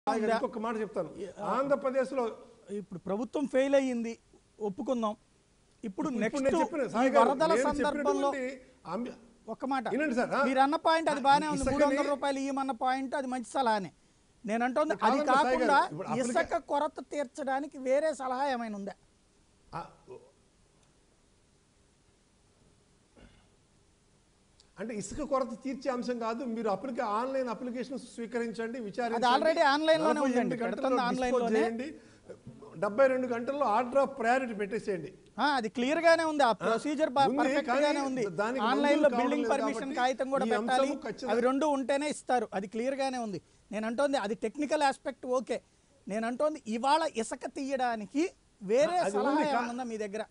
ఉందా? ఇంకొక మాట చెప్తాను ఆంధ్రప్రదేశ్ లో ఇప్పుడు ప్రభుత్వం ఫెయిల్ అయ్యింది ఒప్పుకుందాం ఇప్పుడు ఇప్పుడు నెక్స్ట్ నేను చెప్పిన ఈ సాయి గారు, వరదల నేను సందర్భంలో చెప్పినటువంటి అంశ- ఒక్క మాట వినండి సార్, ఆ? మీరు అన్న పాయింట్ అది బాగానే ఉంది ఇసుకని- మూడు వందల రూపాయలు ఇవ్వమన్న పాయింట్ అది మంచి సలహానే నేను అంటుంది అది కాదమ్మా సాయి గారు, కాకుండా ఇప్పుడు అప్పటికే- ఇసుక కొరత తీర్చడానికి వేరే సలహా ఏమైనా ఉందా ఆ, అంటే ఇసుక కొరత తీర్చే అంశం కాదు మీరు అప్పటికే ఆన్లైన్ అప్లికేషన్ స్వీకరించండి విచారించండి అది already online లోనే నలభై ఉందండి. ఎనిమిది గంటల్లో పెడుతుంది online dispose లోనే. చేయండి డెబ్బై రెండు గంటల్లో ఆర్డర్ ఆఫ్ ప్రయారిటీ పెట్టేసేయండి ఆ, అది క్లియర్ గానే ఉంది ఆ ప్రొసీజర్ ఉంది, పర్ఫెక్ట్ కానీ గానే ఉంది దానికి ఆన్లైన్ లో మంజూరు బిల్డింగ్ కావడం లేదు పర్మిషన్ కాబట్టి కాగితం కూడా ఈ అంశము పెట్టాలి ఖచ్చితంగా- అవి రెండు ఉంటేనే ఇస్తారు అది క్లియర్ గానే ఉంది నేను అంటోంది అది టెక్నికల్ ఆస్పెక్ట్ ఓకే నేను అంటోంది ఇవాళ ఇసుక తీయడానికి వేరే అది సలహా ఉంది కా- ఏమైనా ఉందా మీ దగ్గర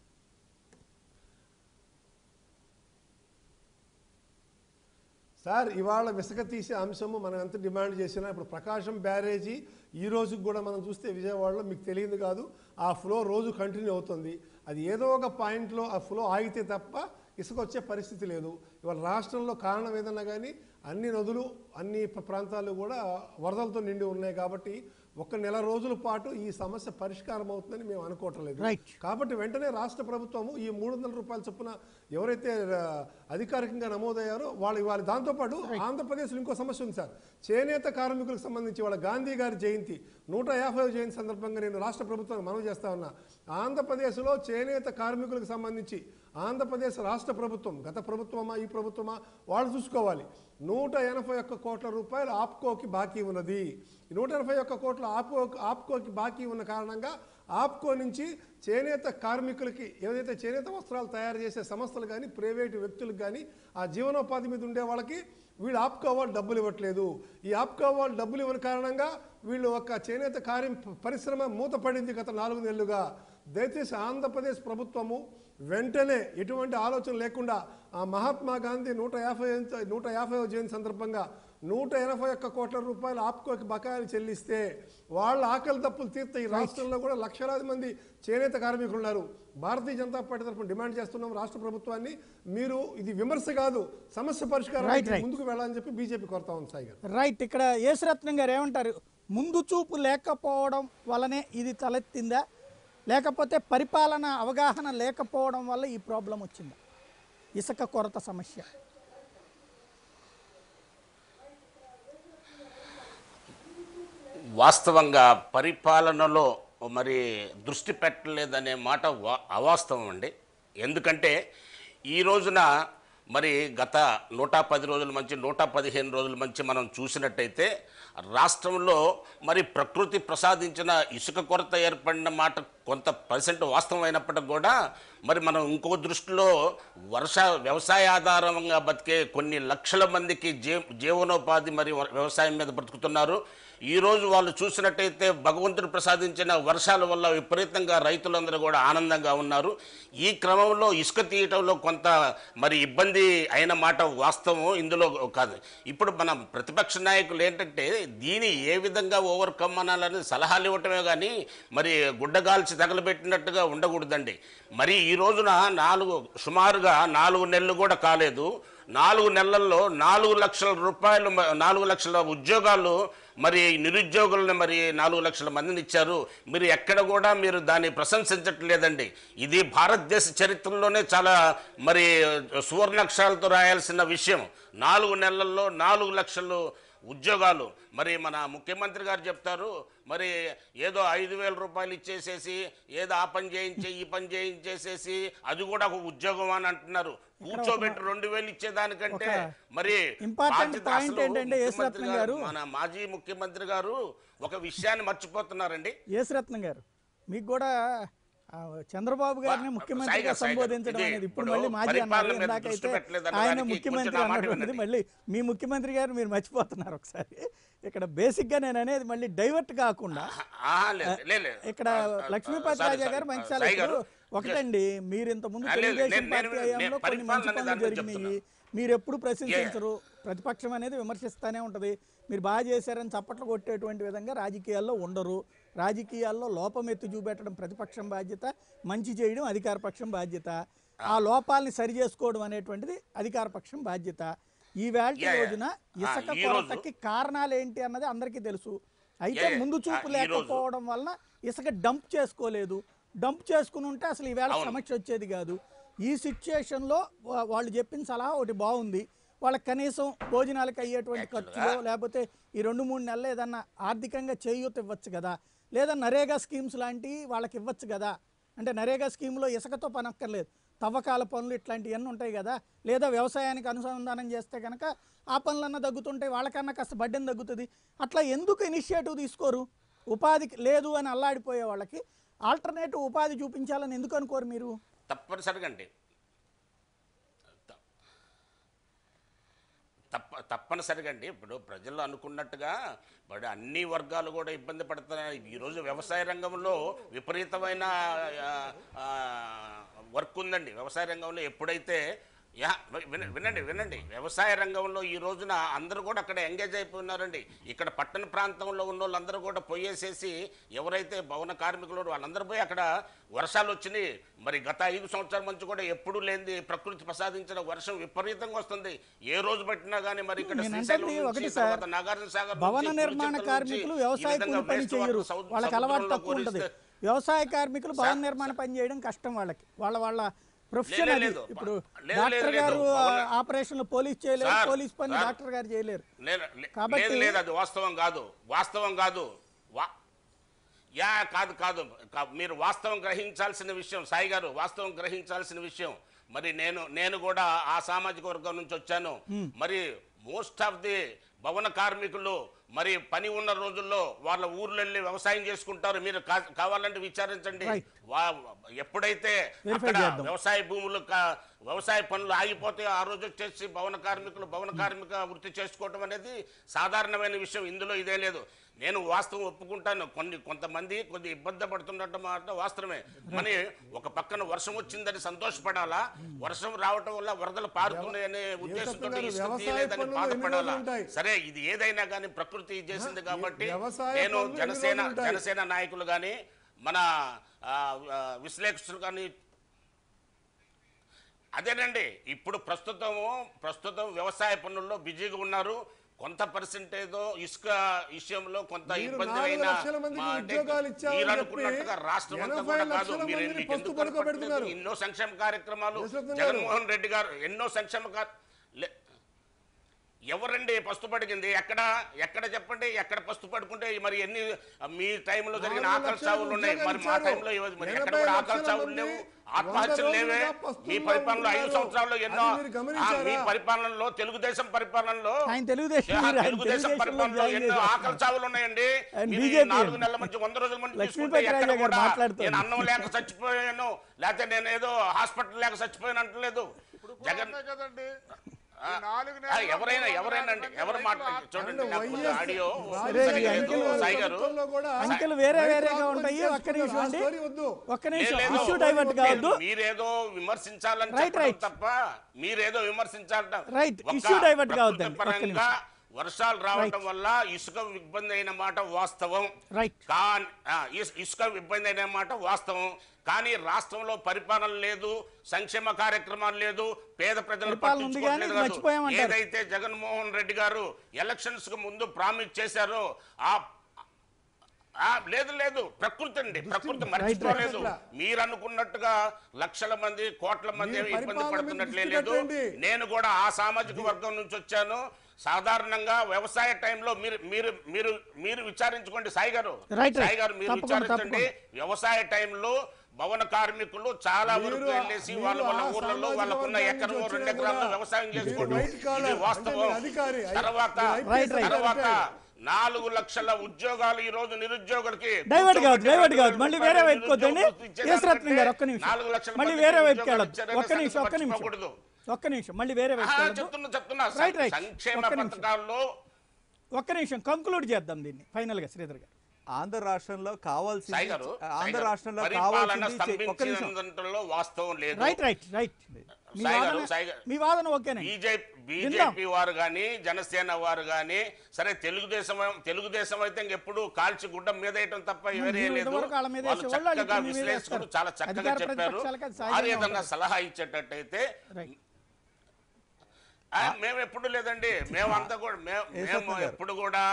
సార్ ఇవాళ విసక తీసే అంశము మనం ఎంత డిమాండ్ చేసినా ఇప్పుడు ప్రకాశం బ్యారేజీ ఈ రోజుకి కూడా మనం చూస్తే విజయవాడలో మీకు తెలియదు కాదు ఆ ఫ్లో రోజు కంటిన్యూ అవుతుంది అది ఏదో ఒక పాయింట్లో ఆ ఫ్లో ఆగితే తప్ప ఇసుక వచ్చే పరిస్థితి లేదు ఇవాళ రాష్ట్రంలో కారణం ఏదన్నా కానీ అన్ని నదులు అన్ని ప్ర- ప్రాంతాలు కూడా వరదలతో నిండి ఉన్నాయి కాబట్టి ఒక నెల రోజుల పాటు ఈ సమస్య పరిష్కారం అవుతుందని మేము అనుకోవటం లేదు Right. కాబట్టి వెంటనే రాష్ట్ర ప్రభుత్వము ఈ మూడు వందల రూపాయల చొప్పున ఎవరైతే ఆ, అధికారికంగా నమోదయ్యారో వాళ్ళు ఇవాళ దాంతోపాటు ఆంధ్రప్రదేశ్లో ఇంకో సమస్య ఉంది సార్ చేనేత కార్మికులకు సంబంధించి వాళ్ళ గాంధీ గారి జయంతి నూట యాభై జయంతి సందర్భంగా నేను రాష్ట్ర ప్రభుత్వానికి మనవి చేస్తా ఉన్నా ఆంధ్రప్రదేశ్లో చేనేత కార్మికులకు సంబంధించి ఆంధ్రప్రదేశ్ రాష్ట్ర ప్రభుత్వం గత ప్రభుత్వమా ఈ ప్రభుత్వమా వాళ్ళు చూసుకోవాలి నూట ఎనభై ఒక్క కోట్ల రూపాయలు ఆప్కోకి బాకీ ఉన్నది ఈ నూట ఎనభై ఒక్క కోట్ల ఆప్కో ఆప్కోకి బాకీ ఉన్న కారణంగా ఆప్కో నుంచి చేనేత కార్మికులకి ఏదైతే చేనేత వస్త్రాలు తయారు చేసే సంస్థలు కానీ ప్రైవేటు వ్యక్తులకు కానీ ఆ జీవనోపాధి మీద ఉండే వాళ్ళకి వీళ్ళు ఆప్కో వాళ్ళు డబ్బులు ఇవ్వట్లేదు ఈ ఆప్కో వాళ్ళు డబ్బులు ఇవ్వని కారణంగా వీళ్ళు ఒక చేనేత కార్యం పరిశ్రమ మూతపడింది గత నాలుగు నెలలుగా దయచేసి ఆంధ్రప్రదేశ్ ప్రభుత్వము వెంటనే ఎటువంటి ఆలోచన లేకుండా ఆ మహాత్మా గాంధీ నూట యాభై నూట యాభై జయంతి సందర్భంగా నూట ఎనభై ఒక్క కోట్ల రూపాయలు ఆప్కోకి బకాయిలు చెల్లిస్తే వాళ్ళ ఆకలి తప్పులు తీర్త ఈ రాష్ట్రంలో కూడా లక్షలాది మంది చేనేత కార్మికులు ఉన్నారు భారతీయ జనతా పార్టీ తరఫున డిమాండ్ చేస్తున్నాం రాష్ట్ర ప్రభుత్వాన్ని మీరు ఇది విమర్శ కాదు సమస్య Right, పరిష్కారం right. ముందుకు వెళ్ళాలని చెప్పి బీజేపీ కోరుతా ఉంది సాయి గారు రైట్ ఇక్కడ యేసురత్నం గారు ఏమంటారు ముందు చూపు లేకపోవడం వల్లనే ఇది తలెత్తిందా లేకపోతే పరిపాలన అవగాహన లేకపోవడం వల్ల ఈ ప్రాబ్లం వచ్చిందా ఇసుక కొరత సమస్య వాస్తవంగా పరిపాలనలో మరి దృష్టి పెట్టలేదనే మాట వా- అవాస్తవం అండి ఎందుకంటే ఈ రోజున మరి గత నూట పది రోజుల మంచి నూట పదిహేను రోజుల మంచి మనం చూసినట్టయితే రాష్ట్రంలో మరి ప్రకృతి ప్రసాదించిన ఇసుక కొరత ఏర్పడిన మాట కొంత పర్సెంట్ వాస్తవం అయినప్పటికి కూడా మరి మనం ఇంకో దృష్టిలో వర్ష వ్యవసాయ ఆధారంగా బతికే కొన్ని లక్షల మందికి జీ జీవనోపాధి మరి వ్యవసాయం మీద బ్రతుకుతున్నారు ఈరోజు వాళ్ళు చూసినట్టయితే భగవంతుడు ప్రసాదించిన వర్షాల వల్ల విపరీతంగా రైతులందరూ కూడా ఆనందంగా ఉన్నారు ఈ క్రమంలో ఇసుక తీయటంలో కొంత మరి ఇబ్బంది అయిన మాట వాస్తవం ఇందులో కాదు ఇప్పుడు మన ప్రతిపక్ష నాయకులు ఏంటంటే దీని ఏ విధంగా ఓవర్కమ్ అనాలని సలహాలు ఇవ్వటమే కానీ మరి గుడ్డగాల్చి తగలబెట్టినట్టుగా ఉండకూడదండి మరి ఈ రోజున నాలుగు సుమారుగా నాలుగు నెలలు కూడా కాలేదు నాలుగు నెలల్లో నాలుగు లక్షల రూపాయలు మ- నాలుగు లక్షల ఉద్యోగాలు మరి నిరుద్యోగులను మరి నాలుగు లక్షల మందిని ఇచ్చారు మీరు ఎక్కడ కూడా మీరు దాన్ని ప్రశంసించట్లేదండి ఇది భారతదేశ చరిత్రలోనే చాలా మరి సువర్ణాక్షరాలతో రాయాల్సిన విషయం నాలుగు నెలల్లో నాలుగు లక్షలు ఉద్యోగాలు మరి మన ముఖ్యమంత్రి గారు చెప్తారు మరి ఏదో ఐదు వేల రూపాయలు ఇచ్చేసేసి ఏదో ఆ పని చేయించే ఈ పని చేయించేసేసి అది కూడా ఒక ఉద్యోగం అని అంటున్నారు కూర్చోబెట్టి రెండు వేలు ఇచ్చేదానికంటే ఒక మరి important బాధ్యత point అసలు ఏంటంటే ముఖ్యమంత్రి యేసురత్నం గారు, గారు- మన మాజీ ముఖ్యమంత్రి గారు ఒక విషయాన్ని మర్చిపోతున్నారండి యేసురత్నం గారు మీకు కూడా ఆ, చంద్రబాబు గారిని బా- ముఖ్యమంత్రిగా సాయి గారు, సాయి గారు, సంబోధించడం ఇది అనేది ఇప్పుడు ఇప్పుడు మళ్ళీ మాజీ పరిపాలన అన్నారు మీద ఇందాకైతే దృష్టి పెట్టలేదన్న ఆయన దానికి ముఖ్యమంత్రి కొంచెం నా మాట అన్నటువంటిది వినండి. మళ్ళీ మీ ముఖ్యమంత్రి గారు మీరు మర్చిపోతున్నారు ఒకసారి ఇక్కడ బేసిక్గా నేను అనేది మళ్ళీ డైవర్ట్ కాకుండా ఆహా, లేదు, లేదు, లేదు. ఇక్కడ ఆ, ఆ, లక్ష్మీపతి సారీ, రాజా సారీ. గారు మంచి సాయి గారు, ఒకటండి మీరు ఇంత ముందు ఆ, లేదు, తెలుగుదేశం నేను- పార్టీ నేను- హయాంలో నేను కొన్ని మంచి పరిపాలన పనులు దాని గురించి జరిగినాయి చెప్తున్నా. మీరు ఎప్పుడు ప్రశంసించరు ప్రతిపక్షం అనేది విమర్శిస్తూనే ఉంటుంది మీరు బాగా చేశారని చప్పట్లు కొట్టేటువంటి విధంగా రాజకీయాల్లో ఉండరు రాజకీయాల్లో లోపం ఎత్తి చూపెట్టడం ప్రతిపక్షం బాధ్యత మంచి చేయడం అధికార పక్షం బాధ్యత ఆ లోపాలని సరి చేసుకోవడం అనేటువంటిది అధికార పక్షం బాధ్యత ఈ వేళ Yeah, yeah. రోజున ఆ, ఇసుక ఈ రోజు- కొరతకి కారణాలు ఏంటి అన్నది అందరికీ తెలుసు అయితే ఏ- ముందు ఆ, చూపు ఈ రోజు- లేకపోవడం వలన ఇసుక డంప్ చేసుకోలేదు డంప్ చేసుకుని ఉంటే అసలు ఈవేళ అవును. సమస్య వచ్చేది కాదు ఈ సిచ్యుయేషన్లో వా- వాళ్ళు చెప్పిన సలహా ఒకటి బాగుంది వాళ్ళకి కనీసం భోజనాలకు అయ్యేటువంటి ఖర్చులో లేకపోతే ఈ రెండు మూడు నెలలు ఏదన్నా ఆర్థికంగా చేయూత ఇవ్వచ్చు కదా లేదా నరేగా స్కీమ్స్ లాంటివి వాళ్ళకి ఇవ్వచ్చు కదా అంటే నరేగా స్కీమ్లో ఇసుకతో పని అక్కర్లేదు తవ్వకాల పనులు ఇట్లాంటివన్నీ ఉంటాయి కదా లేదా వ్యవసాయానికి అనుసంధానం చేస్తే కనుక ఆ పనులన్నా తగ్గుతుంటాయి వాళ్ళకన్నా కాస్త బడ్డెన్ తగ్గుతుంది అట్లా ఎందుకు ఇనిషియేటివ్ తీసుకోరు ఉపాధికి లేదు అని అల్లాడిపోయే వాళ్ళకి ఆల్టర్నేటివ్ ఉపాధి చూపించాలని ఎందుకు అనుకోరు మీరు తప్పనిసరిగా అండి త- తప్ప తప్పనిసరిగా అండి ఇప్పుడు ప్రజలు అనుకున్నట్టుగా ఇప్పుడు అన్ని వర్గాలు కూడా ఇబ్బంది పడుతున్నాయి ఈరోజు వ్యవసాయ రంగంలో విపరీతమైన ఆ, ఆ, వర్క్ ఉందండి వ్యవసాయ రంగంలో ఎప్పుడైతే యా విన- వినండి వినండి వ్యవసాయ రంగంలో ఈ రోజున అందరూ కూడా అక్కడ ఎంగేజ్ అయిపోయినారండి ఇక్కడ పట్టణ ప్రాంతంలో ఉన్న వాళ్ళందరూ కూడా పొయ్యేసేసి ఎవరైతే భవన కార్మికులు వాళ్ళందరూ పోయి అక్కడ వర్షాలు వచ్చినాయి మరి గత ఐదు సంవత్సరాల నుంచి కూడా ఎప్పుడూ లేనిది ప్రకృతి ప్రసాదించిన వర్షం విపరీతంగా వస్తుంది ఏ రోజు పట్టినా కానీ మరి ఇక్కడ నేను శ్రీశైలం అంటుంది నుంచి, ఒకటి తర్వాత సార్, నాగార్జున సాగర్ నుంచి, భవన నిర్మాణ కురుచేట్ల నుంచి కార్మికులు ఈ వ్యవసాయ విధంగా కూలి పని waste చేయరు water సముద్ర- వాళ్ళకి అలవాటు సముద్రంలో తక్కువ ఉంటుంది కురిస్తే- వ్యవసాయ కార్మికులు భవన సార్, నిర్మాణ పని చేయడం కష్టం వాళ్ళకి వాళ్ళ వాళ్ళ ప్రొఫెషన్ లేదు, అది లేదు. ఇప్పుడు లేదు, డాక్టర్ లేదు, గారు లేదు. భవన- ఆపరేషన్ పోలీస్ చేయలేరు సార్, పోలీస్ పని సార్. డాక్టర్ గారు చేయలేరు లేదు లే- కాబట్టి- లేదు లేదు అది వాస్తవం కాదు వాస్తవం కాదు వా యా కాదు కాదు కా- మీరు వాస్తవం గ్రహించాల్సిన విషయం సాయి గారు వాస్తవం గ్రహించాల్సిన విషయం మరి నేను నేను కూడా ఆ సామాజిక వర్గం నుంచి వచ్చాను మరి మోస్ట్ ఆఫ్ ది భవన కార్మికులు మరి పని ఉన్న రోజుల్లో వాళ్ళ ఊర్లో వెళ్ళి వ్యవసాయం చేసుకుంటారు మీరు కా- కావాలంటే విచారించండి Right. వా- ఎప్పుడైతే Verify అక్కడ చేద్దాం. వ్యవసాయ భూములు కా- వ్యవసాయ పనులు ఆగిపోతే ఆ రోజు వచ్చేసి భవన కార్మికులు భవన కార్మిక వృత్తి చేసుకోవడం అనేది సాధారణమైన విషయం ఇందులో ఇదే లేదు నేను వాస్తవం ఒప్పుకుంటాను కొన్ని కొంతమంది కొద్ది ఇబ్బంది పడుతున్నట్టు మాట వాస్తవమే మరి ఒక పక్కన వర్షం వచ్చిందని సంతోషపడాలా వర్షం రావటం వల్ల వరదలు పారుతున్నాయనే ఉద్దేశంతో గారు, ఇసుక వ్యవసాయ తీయలేదని పనులు ఎన్ని బాధపడాలా రోజులు ఉంటాయి? సరే ఇది ఏదైనా కానీ ప్రకృతి చేసింది కాబట్టి వ్యవసాయ నేను పనులు ఎన్ని జనసేన రోజులు ఉంటాయి? జనసేన నాయకులు కానీ మన ఆ, ఆ, విశ్లేషకులు కానీ అదేనండి ఇప్పుడు ప్రస్తుతము ప్రస్తుతం వ్యవసాయ పనుల్లో బిజీగా ఉన్నారు కొంత పర్సెంటేజ్ ఇసుక విషయంలో కొంత మీరు ఇబ్బంది నాలుగు అయినా లక్షల మందికి మా అంటే ఉద్యోగాలు ఇచ్చామని మీరు చెప్పి అనుకున్నట్టుగా రాష్ట్రం అంతా ఎనభై కూడా కాదు లక్షల మీరు మందిని మీకు ఎందుకు పస్తు పడుకోబెడుతున్నారు. కనపడలేదు? ఎన్నో సంక్షేమ కార్యక్రమాలు యశ్వంత్ గారు. జగన్మోహన్ రెడ్డి గారు ఎన్నో సంక్షేమ కా- లే- ఎవరండి పస్తు పడిగింది ఎక్కడ ఎక్కడ చెప్పండి ఎక్కడ పస్తు పడుకుంటే మరి ఎన్ని మీ టైంలో జరిగిన నాలుగు ఆకలి లక్షల చావులు ఉన్నాయి మరి మా ఉద్యోగాలు టైంలో ఇవ్వదు. మరి ఎక్కడ ఎనభై కూడా ఆకలి లక్షల చావులు మంది లేవు వంద ఆత్మహత్యలు లేవే రోజులుగా పస్తుల్లో మీ పరిపాలనలో ఐదు ఉంటున్నారు. సంవత్సరాల్లో ఎన్నో అది మీరు ఆ, గమనించారా? మీ పరిపాలనలో తెలుగుదేశం పరిపాలనలో ఆయన తెలుగుదేశం ఆ, మీరు ఆయన తెలుగుదేశం తెలుగుదేశంలో పరిపాలనలో జాయిన్ ఎన్నో చేశారు. ఆకలి చావులు ఉన్నాయండి ఆయన మీరు ఈ BJP నాలుగు అండి. నెలల మంచి వంద రోజుల మంది లక్ష్మీపతి చూసుకుంటే ఎక్కడ రాజా గారు కూడా మాట్లాడుతోంది. నేను అన్నం లేక చచ్చిపోయాను లేకపోతే నేను ఏదో హాస్పిటల్ లేక చచ్చిపోయాను అంటలేదు జగన్ కదండి ఆ, ఈ నాలుగు ఆ, నెలల్లో ఎవరైనా మూడు ఎవరైనా అండి వందల ఎవరు రైతులు మాట్లాడి చూడండి నాకు కొంచెం వైఎస్ ఆడియో సరే, సరిగా ఈ లేదు అంకెలు సాయి గారు ప్రభుత్వంలో కూడా అంకెలు వేరే రైతు వేరేగా ఆత్మహత్య ఉంటాయి ఒక్క చేసుకున్నారు. నిమిషం ఆ అండి స్టోరీ వద్దు ఒక్క నిమిషం లేదు, ఇష్యూ లేదు. డైవర్ట్ కావద్దు మీరు- మీరేదో విమర్శించాలని Right, చెప్పడం right. తప్ప మీరేదో విమర్శించాలంట Right. ఒక్క Issue divert ప్రకృతి కావద్దండి. ఒక్క పరంగా వర్షాలు రావటం Right. వల్ల ఇసుక ఇబ్బంది అయిన మాట వాస్తవం రైట్ కానీ ఆ, ఇస్- ఇసుక ఇబ్బంది అయిన మాట వాస్తవం కానీ రాష్ట్రంలో పరిపాలన లేదు సంక్షేమ కార్యక్రమాలు లేదు పేద ప్రజలు పరిపాలన ఉంది కానీ పట్టించుకోవట్లేదు కాదు. మర్చిపోయామంటారు. ఏదైతే జగన్మోహన్ రెడ్డి గారు ఎలక్షన్స్ కు ముందు ప్రామిస్ చేశారో ఆ ఆ, లేదు లేదు ప్రకృతి అండి ప్రకృతి మర్చిపోలేదు right. మీరు అనుకున్నట్టుగా లక్షల మంది కోట్ల మంది మీరు ఏమీ ఇబ్బంది పరిపాలన మీద పడుతున్నట్లే దృష్టి లేదు పెట్టండి. నేను కూడా ఆ సామాజిక వర్గం నుంచి వచ్చాను సాధారణంగా వ్యవసాయ టైంలో మీరు మీరు మీరు మీరు విచారించుకోండి సాయి గారు Right, right. సాయి గారు మీరు తప్పకుండా, విచారించండి వ్యవసాయ టైంలో భవన కార్మికులు చాలా మీరు వరకు వెళ్ళేసి మీరు వాళ్ళ వాళ్ళ ఆ ఊర్లలో సామాజిక వాళ్ళకున్న వర్గాల ఎకరం నుంచి రెండు వచ్చినా ఎకరాల్లో కూడా వ్యవసాయం మీరు చేసుకోండి వైట్ కాలర్, ఇది అంటే వాస్తవం మీరు అధికారి, ఐ- తర్వాత మీరు Right, right. తర్వాత అధికారి. నాలుగు లక్షల ఉద్యోగాలు ఈ రోజు నిరుద్యోగులకి డైవర్ట్ కావద్దు కూర్చోబెట్టి డైవర్ట్ రెండు కావద్దు మళ్ళీ వేల వేరే రూపాయలు వైపుకి వద్దండి నిరుద్యోగులకు ఇచ్చేదానికంటే యేసరత్నం గారు ఒక్క నిమిషం నాలుగు లక్షల మళ్ళీ మందికి వేరే వైపుకి ఉద్యోగాలు వెళ్ళొద్దు ఇచ్చారనే ఒక్క నిమిషం ఒక్క సంగతి నిమిషం మర్చిపోకూడదు. ఒక్క నిమిషం మళ్ళీ వేరే వైపుకి ఆహా, వెళ్ళొద్దు చెప్తున్నా చెప్తున్నా Right, right. సంక్షేమ ఒక్క నిమిషం. పథకాల్లో ఒక్క నిమిషం కంక్లూడ్ చేద్దాం దీన్ని ఫైనల్ గా శ్రీధర్ గారు ఆంధ్ర రాష్ట్రంలో కావాల్సింది సాయి గారు ఆంధ్ర సాయి గారు, రాష్ట్రంలో పరిపాలన కావాల్సింది చే- ఒక్క నిమిషం స్తంభించినంతలో వాస్తవం లేదు రైట్ రైట్ రైట్ మీ సాయి గారు, వాదన సాయి గారు. మీ వాదన ఓకేనే బీజేపీ బీజేపీ వారు కానీ జనసేన వారు కానీ సరే తెలుగుదేశం తెలుగుదేశం అయితే ఇంకెప్పుడు కాల్చి గుడ్డ మీద వేయటం తప్ప వేరే మీరు లేదు ఇంతవరకు వాళ్ళ మీద వాళ్ళు వేసేవాళ్ళు, వాళ్ళు చక్కగా ఇప్పుడు మీ మీద విశ్లేషకులు వేస్తారు. చాలా చక్కగా అధికార చెప్పారు ప్రతిపక్షాలకు అది సహజంగా వారు ఏదన్నా ఉంటుంది. సలహా ఇచ్చేటట్టయితే రైట్ ఆ, మేము ఎప్పుడు లేదండి మేము అంతా కూడా మేము మేము గారు. ఎప్పుడు కూడా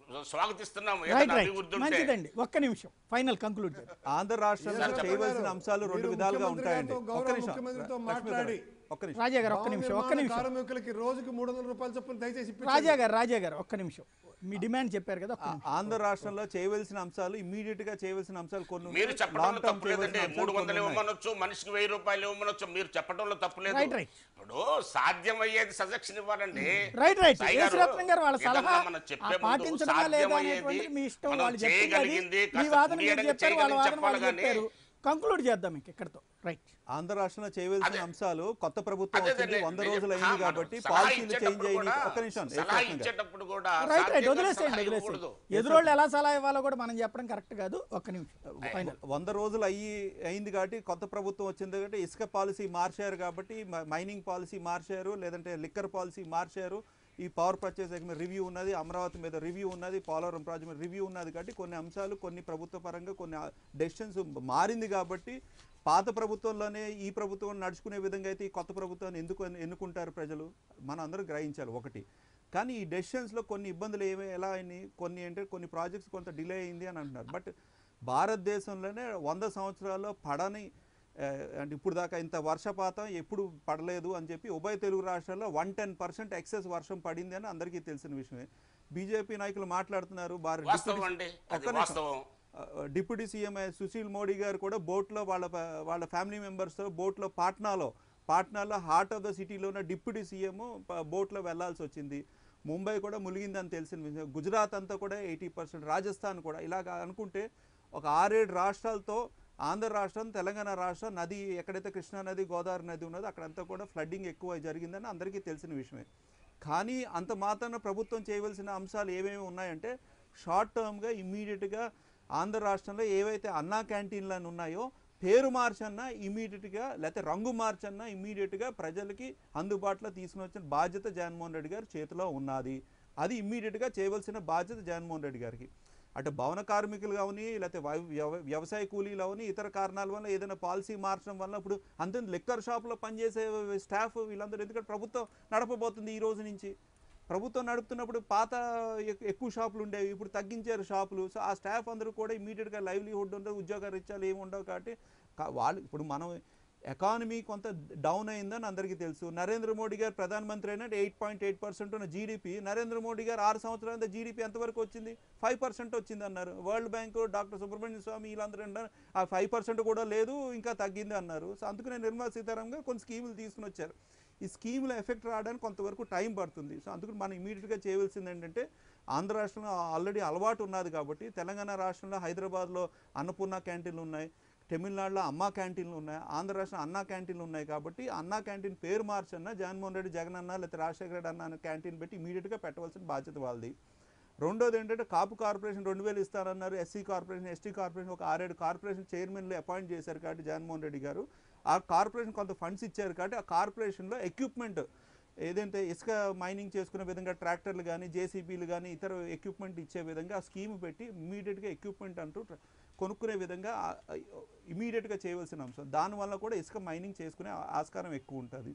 స్వాగతిస్తున్నాం రైట్ ఏదైనా రైట్ అభివృద్ధి ఉంటే మంచిదండి ఒక్క నిమిషం ఫైనల్ కంక్లూడ్ చేద్దాం ఆంధ్ర రాష్ట్రంలో చెప్పండి. చేయవలసిన అంశాలు రెండు మీరు విధాలుగా ముఖ్యమంత్రి ఉంటాయండి గారితో, ఒక్క గౌరవ నిమిషం ముఖ్యమంత్రితో లక్ష్మీ గారు, మాట్లాడి ఒక్క నిమిషం రాజా గారు ఒక్క భవన నిమిషం ఒక్క నిర్మాణ నిమిషం కార్మికులకి రోజుకి మూడు వందల రూపాయలు చొప్పున దయచేసి ఇప్పించండి. రాజా గారు రాజా గారు ఒక్క నిమిషం మీ డిమాండ్ చెప్పారు కదా ఒక్క ఆ- నిమిషం. ఆంధ్ర రాష్ట్రంలో చేయవలసిన అంశాలు ఇమీడియట్ గా చేయవలసిన అంశాలు కొన్ని ఉన్నాయి. మీరు చెప్పడంలో Long term తప్పు లేదండి చేయవలసిన మూడు అంశాలు వందలు కొన్ని ఉన్నాయి. ఇవ్వమనొచ్చు మనిషికి వెయ్యి రూపాయలు ఇవ్వమనొచ్చు మీరు చెప్పడంలో తప్పు లేదు Right, right. ఇప్పుడు సాధ్యమయ్యేది సజెషన్ ఇవ్వాలండి రైట్ రైట్ సాయి గారు, యేసురత్నం గారు వాళ్ళ ఏదన్నా సలహా మనం చెప్పే ఆ ముందు పాటించడమా లేదా సాధ్యమయ్యేది అనేటువంటిది మీ ఇష్టం మనం వాళ్ళు చెప్పింది అది. చేయగలిగింది మీ కాస్త వాదన మీరు క్లియర్గా చెప్పారు వాళ్ళ చేయగలిగింది వాదన వాళ్ళు చెప్పాలి కానీ చెప్పారు కంక్లూడ్ చేద్దాం ఇంక ఇక్కడతో రైట్ ఆంధ్ర రాష్ట్రంలో చేయవలసిన అదే. అంశాలు కొత్త ప్రభుత్వం అదే వచ్చింది అదే వంద నేను రోజులు చెప్- అయింది ఆ, కాబట్టి మనం సలహా పాలసీలు చేంజ్ ఇచ్చేటప్పుడు అయ్యింది కూడా ఒక్క నిమిషం సలహా యేసురత్నం గారు. ఇచ్చేటప్పుడు కూడా రైట్ రైట్ సాధ్యంగా వదిలేసేయండి సలహా వదిలేసేయండి ఇవ్వకూడదు. ఎదురోళ్ళు ఎలా సలహా ఇవ్వాలో కూడా మనం చెప్పడం కరెక్ట్ కాదు ఒక్క నిమిషం ఫైనల్ వంద రోజులు అయ్యి అయింది కాబట్టి కొత్త ప్రభుత్వం వచ్చింది కాబట్టి ఇసుక పాలసీ మార్చారు కాబట్టి మ- మైనింగ్ పాలసీ మార్చారు లేదంటే లిక్కర్ పాలసీ మార్చారు ఈ పవర్ పర్చేస్ మీద రివ్యూ ఉన్నది అమరావతి మీద రివ్యూ ఉన్నది పోలవరం ప్రాజెక్ట్ మీద రివ్యూ ఉన్నది కాబట్టి కొన్ని అంశాలు కొన్ని ప్రభుత్వ పరంగా కొన్ని డెసిషన్స్ మారింది కాబట్టి పాత ప్రభుత్వంలోనే ఈ ప్రభుత్వం నడుచుకునే విధంగా అయితే ఈ కొత్త ప్రభుత్వాన్ని ఎందుకు ఎన్ను- ఎన్నుకుంటారు ప్రజలు మనం అందరూ గ్రహించాలి ఒకటి కానీ ఈ డెసిషన్స్లో కొన్ని ఇబ్బందులు ఏమి ఎలా అయినాయి కొన్ని ఏంటంటే కొన్ని ప్రాజెక్ట్స్ కొంత డిలే అయింది అని అంటున్నారు బట్ భారతదేశంలోనే వంద సంవత్సరాల్లో పడని ఆ, అంటే ఇప్పుడు దాకా ఇంత వర్షపాతం ఎప్పుడు పడలేదు అని చెప్పి ఉభయ తెలుగు రాష్ట్రాల్లో వన్ టెన్ పర్సెంట్ ఎక్సెస్ వర్షం పడింది అని అందరికీ తెలిసిన విషయమే బీజేపీ నాయకులు మాట్లాడుతున్నారు భారత వాస్తవం అండి అది ఒక్క నిమిషం. వాస్తవం ఆ, డిప్యూటీ సీఎం సుశీల్ మోడీ గారు కూడా బోట్లో వాళ్ళ ప- వాళ్ళ ఫ్యామిలీ మెంబర్స్తో బోట్లో పాట్నాలో పాట్నాలో హార్ట్ ఆఫ్ ద సిటీలో ఉన్న డిప్యూటీ సీఎం బోట్లో వెళ్లాల్సి వచ్చింది ముంబై కూడా ములిగిందని తెలిసిన విషయం గుజరాత్ అంతా కూడా ఎయిటీ పర్సెంట్ రాజస్థాన్ కూడా ఇలాగ అనుకుంటే ఒక ఆరేడు రాష్ట్రాలతో ఆంధ్ర రాష్ట్రం తెలంగాణ రాష్ట్రం నది ఎక్కడైతే కృష్ణా నది గోదావరి నది ఉన్నదో అక్కడంతా కూడా ఫ్లడ్డింగ్ ఎక్కువ జరిగిందని అందరికీ తెలిసిన విషయమే కానీ అంత మాత్రాన ప్రభుత్వం చేయవలసిన అంశాలు ఏమేమి ఉన్నాయంటే షార్ట్ టర్మ్గా ఇమ్మీడియట్గా ఆంధ్ర రాష్ట్రంలో ఏవైతే అన్నా క్యాంటీన్లు అని ఉన్నాయో పేరు మార్చన్నా ఇమీడియట్గా లేకపోతే రంగు మార్చన్నా ఇమీడియట్గా ప్రజలకి అందుబాటులో తీసుకుని వచ్చిన బాధ్యత జగన్మోహన్ రెడ్డి గారి చేతిలో ఉన్నది అది ఇమ్మీడియట్గా చేయవలసిన బాధ్యత జగన్మోహన్ రెడ్డి గారికి అటు భవన కార్మికులు కావని లేకపోతే వై- వ్యవ- వ్యవసాయ కూలీలు అవని ఇతర కారణాల వల్ల ఏదైనా పాలసీ మార్చడం వల్ల ఇప్పుడు అంతే లిక్కర్ షాప్లో పనిచేసే స్టాఫ్ వీళ్ళందరూ ఎందుకంటే ప్రభుత్వం నడపబోతుంది ఈ రోజు నుంచి ప్రభుత్వం నడుపుతున్నప్పుడు పాత ఎక్- ఎక్కువ షాపులు ఉండేవి ఇప్పుడు తగ్గించారు షాపులు సో ఆ స్టాఫ్ అందరూ కూడా ఇమీడియట్గా లైవ్లీహుడ్ ఉండదు ఉద్యోగ రీత్యాలు ఏమి ఉండవు కాబట్టి కా- వాళ్ళు ఇప్పుడు మనం ఎకానమీ కొంత డౌన్ అయిందని అందరికీ తెలుసు నరేంద్ర మోడీ గారు ప్రధానమంత్రి అయినట్టు ఎయిట్ పాయింట్ ఎయిట్ పర్సెంట్ ఉన్న జీడిపి నరేంద్ర మోడీ గారు ఆరు సంవత్సరాల జీడిపి ఎంతవరకు వచ్చింది ఫైవ్ పర్సెంట్ వచ్చింది అన్నారు world bank doctor Subrahmanya Swamy వీళ్ళందరూ అన్నారు ఆ ఫైవ్ పర్సెంట్ కూడా లేదు ఇంకా తగ్గింది అన్నారు సో అందుకనే నిర్మలా సీతారామన్ గారు కొన్ని స్కీములు తీసుకుని వచ్చారు ఈ స్కీముల ఎఫెక్ట్ రావడానికి కొంతవరకు టైం పడుతుంది సో అందుకని మనం ఇమీడియట్గా చేయవలసింది ఏంటంటే ఆంధ్ర రాష్ట్రంలో ఆల్రెడీ అలవాటు ఉన్నది కాబట్టి తెలంగాణ రాష్ట్రంలో హైదరాబాద్లో అన్నపూర్ణ క్యాంటీన్లు ఉన్నాయి తమిళనాడులో అమ్మా క్యాంటీన్లు ఉన్నాయి ఆంధ్ర రాష్ట్రం అన్నా క్యాంటీన్లు ఉన్నాయి కాబట్టి అన్నా క్యాంటీన్ పేరు మార్చన్నా జగన్మోహన్ రెడ్డి జగన్ అన్న లేకపోతే రాజశేఖర రెడ్డి అన్న అనే క్యాంటీన్ పెట్టి ఇమీడియట్గా పెట్టవలసిన బాధ్యత వాళ్ళది రెండోది ఏంటంటే కాపు కార్పొరేషన్ రెండు వేలు ఇస్తారన్నారు ఎస్సీ కార్పొరేషన్ ఎస్టీ కార్పొరేషన్ ఒక ఆరేడు కార్పొరేషన్ చైర్మన్లు అపాయింట్ చేశారు కాబట్టి జగన్మోహన్ రెడ్డి గారు ఆ కార్పొరేషన్ కొంత ఫండ్స్ ఇచ్చారు కాబట్టి ఆ కార్పొరేషన్లో ఎక్విప్మెంట్ ఏదంటే ఇసుక మైనింగ్ చేసుకునే విధంగా ట్రాక్టర్లు కానీ జేసీబీలు కానీ ఇతర ఎక్విప్మెంట్ ఇచ్చే విధంగా ఆ స్కీమ్ పెట్టి ఇమీడియట్గా ఎక్విప్మెంట్ అంటూ ట్ర- కొనుక్కునే విధంగా ఇమీడియట్గా చేయవలసిన అంశం దానివల్ల కూడా ఇసుక మైనింగ్ చేసుకునే ఆ- ఆస్కారం ఎక్కువ ఉంటుంది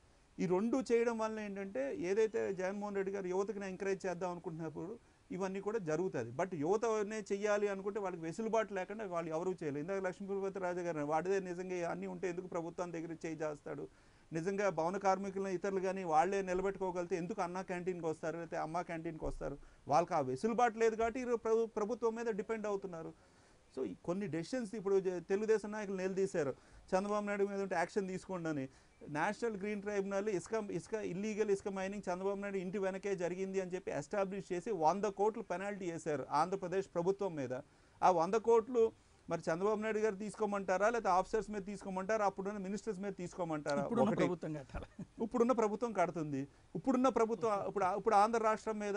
ఈ రెండు చేయడం వల్ల ఏంటంటే ఏదైతే జగన్మోహన్ రెడ్డి గారు యువతకి ఎంకరేజ్ చేద్దాం అనుకుంటున్నప్పుడు ఇవన్నీ కూడా జరుగుతుంది బట్ యువతనే చెయ్యాలి అనుకుంటే వాళ్ళకి వెసులుబాటు లేకుండా వాళ్ళు ఎవరూ చేయలేరు ఇందాక లక్ష్మీపతి రాజా గారు వాడిదే నిజంగా అన్నీ ఉంటే ఎందుకు ప్రభుత్వం దగ్గర చేయి చేస్తాడు నిజంగా భవన కార్మికులను ఇతరులు కానీ వాళ్ళే నిలబెట్టుకోగలిగితే ఎందుకు అన్నా క్యాంటీన్కి వస్తారు లేకపోతే అమ్మ క్యాంటీన్కి వస్తారు వాళ్ళకి ఆ వెసులుబాటు లేదు కాబట్టి ఈరోజు ప్రభు ప్రభుత్వం మీద డిపెండ్ అవుతున్నారు సో ఈ కొన్ని డెసిషన్స్ ఇప్పుడు జ- తెలుగుదేశం నాయకులు నిలదీశారు చంద్రబాబు నాయుడు మీద ఉంటే యాక్షన్ తీసుకోండి అని నేషనల్ గ్రీన్ ట్రైబ్యునల్ ఇసుక ఇసుక ఇల్లీగల్ ఇసుక మైనింగ్ చంద్రబాబు నాయుడు ఇంటి వెనకే జరిగింది అని చెప్పి ఎస్టాబ్లిష్ చేసి వంద కోట్లు పెనాల్టీ వేశారు ఆంధ్రప్రదేశ్ ప్రభుత్వం మీద ఆ వంద కోట్లు మరి చంద్రబాబు నాయుడు గారు తీసుకోమంటారా లేకపోతే ఆఫీసర్స్ మీద తీసుకోమంటారా అప్పుడున్న మినిస్టర్స్ మీద తీసుకోమంటారా ఇప్పుడున్న ఒకటి. ప్రభుత్వం కట్టాలి ఇప్పుడున్న ప్రభుత్వం కడుతుంది ఇప్పుడున్న ప్రభుత్వం ఇప్పుడు ఇప్పుడు ఆంధ్ర రాష్ట్రం మీద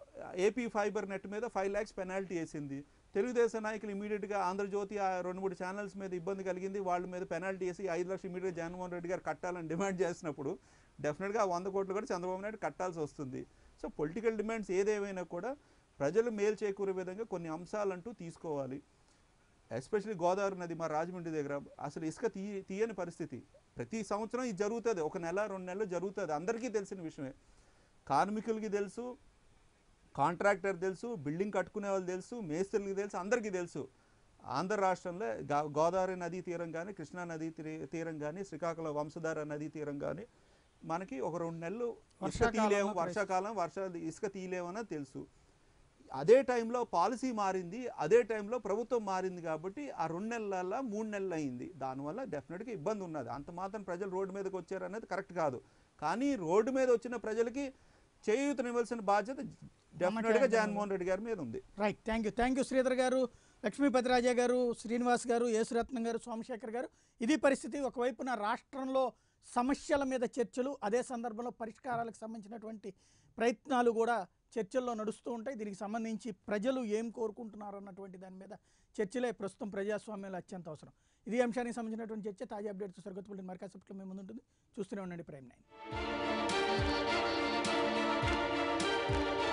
ఏపీ ఫైబర్ నెట్ మీద ఫైవ్ ల్యాక్స్ పెనాల్టీ వేసింది తెలుగుదేశం నాయకులు ఇమీడియట్గా ఆంధ్రజ్యోతి ఆ రెండు మూడు ఛానల్స్ మీద ఇబ్బంది కలిగింది వాళ్ళ మీద పెనాల్టీ వేసి ఐదు లక్షలు ఇమీడియట్గా జగన్మోహన్ రెడ్డి గారు కట్టాలని డిమాండ్ చేసినప్పుడు డెఫినెట్గా ఆ వంద కోట్లు కూడా చంద్రబాబు నాయుడు కట్టాల్సి వస్తుంది సో పొలిటికల్ డిమాండ్స్ ఏదేమైనా కూడా ప్రజలు మేలు చేకూరే విధంగా కొన్ని అంశాలంటూ తీసుకోవాలి ఎస్పెషల్లీ గోదావరి నది మా రాజమండ్రి దగ్గర అసలు ఇసుక తీ తీయని పరిస్థితి ప్రతి సంవత్సరం ఇది జరుగుతుంది ఒక నెల రెండు నెలలు జరుగుతుంది అందరికీ తెలిసిన విషయమే కార్మికులకి తెలుసు కాంట్రాక్టర్ తెలుసు బిల్డింగ్ కట్టుకునే వాళ్ళు తెలుసు మేస్త్రులకి తెలుసు అందరికీ తెలుసు ఆంధ్ర రాష్ట్రంలో గా- గోదావరి నదీ తీరం కానీ కృష్ణా నదీ తీర- తీరం కానీ శ్రీకాకుళం వంశధార నదీ తీరం కానీ మనకి ఒక రెండు నెలలు ఇసుక వర్షాకాలంలో తీయలేము పరిస్థితి. వర్షాకాలం వర్ష ఇసుక తీయలేమని తెలుసు అదే టైంలో పాలసీ మారింది అదే టైంలో ప్రభుత్వం మారింది కాబట్టి ఆ రెండు నెలల మూడు నెలలు అయింది దానివల్ల డెఫినెట్గా ఇబ్బంది ఉన్నది అంత మాత్రం ప్రజలు రోడ్డు మీదకి వచ్చారు అనేది కరెక్ట్ కాదు కానీ రోడ్డు మీద వచ్చిన ప్రజలకి చేయూతనివ్వాల్సిన బాధ్యత డెఫినెట్గా జగన్మోహన్ రెడ్డి గారి మీద ఉంది right thank you thank you Sridhar garu Lakshmipatiraja గారు శ్రీనివాస్ గారు యేసురత్నం గారు సోమశేఖర్ గారు ఇది పరిస్థితి ఒకవైపున రాష్ట్రంలో సమస్యల మీద చర్చలు అదే సందర్భంలో పరిష్కారాలకు సంబంధించినటువంటి ప్రయత్నాలు కూడా చర్చల్లో నడుస్తూ ఉంటాయి దీనికి సంబంధించి ప్రజలు ఏం కోరుకుంటున్నారు అన్నటువంటి దాని మీద చర్చలే ప్రస్తుతం ప్రజాస్వామ్యంలో అత్యంత అవసరం ఇది అంశానికి సంబంధించినటువంటి చర్చ తాజా అప్డేట్స్ సరికొత్తపల్లి మరకాసెప్ట్లో మేము ముందు ఉంటుంది చూస్తూనే ఉండండి ప్రైమ్ నైన్